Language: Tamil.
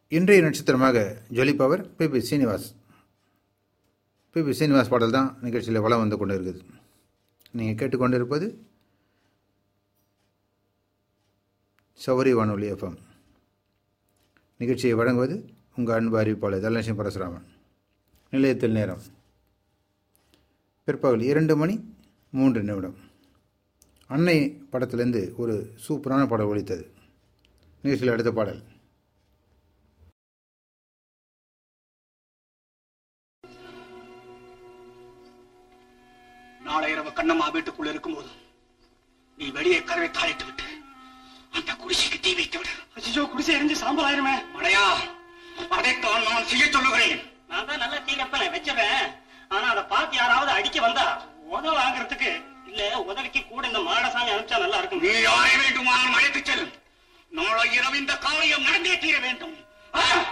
இன்றைய நட்சத்திரமாக ஜொலிப்பவர் பிபி சீனிவாஸ் பிபி சீனிவாஸ் பாடல் தான் நிகழ்ச்சியில் வளம் வந்து கொண்டு இருக்குது நீங்கள் கேட்டுக்கொண்டிருப்பது சௌரி வானொலி எஃப்எம் நிகழ்ச்சியை வழங்குவது உங்கள் அன்பு அறிவிப்பாளர் தனலட்சுமி பரசுராமன் நிலையத்தில் நேரம் பிற்பகல் இரண்டு மணி மூன்று நிமிடம் அன்னை படத்திலேருந்து ஒரு சூப்பரான பாடல் ஒழித்தது நிகழ்ச்சியில் அடுத்த பாடல் நாளை இரவு கண்ணம்மா வீட்டுக்குள்ள இருக்கும்போது நீ வெளியே கதவை தாளிட்டு விட்டு அந்த குடிசைக்கு தீ வைத்து விடு அச்சோ குடிசை எரிஞ்சு சாம்பல் ஆயிருமே மடையா அதைத்தான் நான் செய்ய சொல்லுகிறேன் நான் தான் நல்லா தீ வைப்பேன் வச்சிடறேன் ஆனா அதை பார்த்து யாராவது அடிக்க வந்தா உதவ வாங்குறதுக்கு இல்ல உதவிக்கு கூட இந்த மாடசாமி அனுப்பிச்சா நல்லா இருக்கும் நீ யாரை வேண்டுமானால் அழைத்துச் செல் நாளை இரவு இந்த காரியம் நடந்தே தீர வேண்டும் ஆ?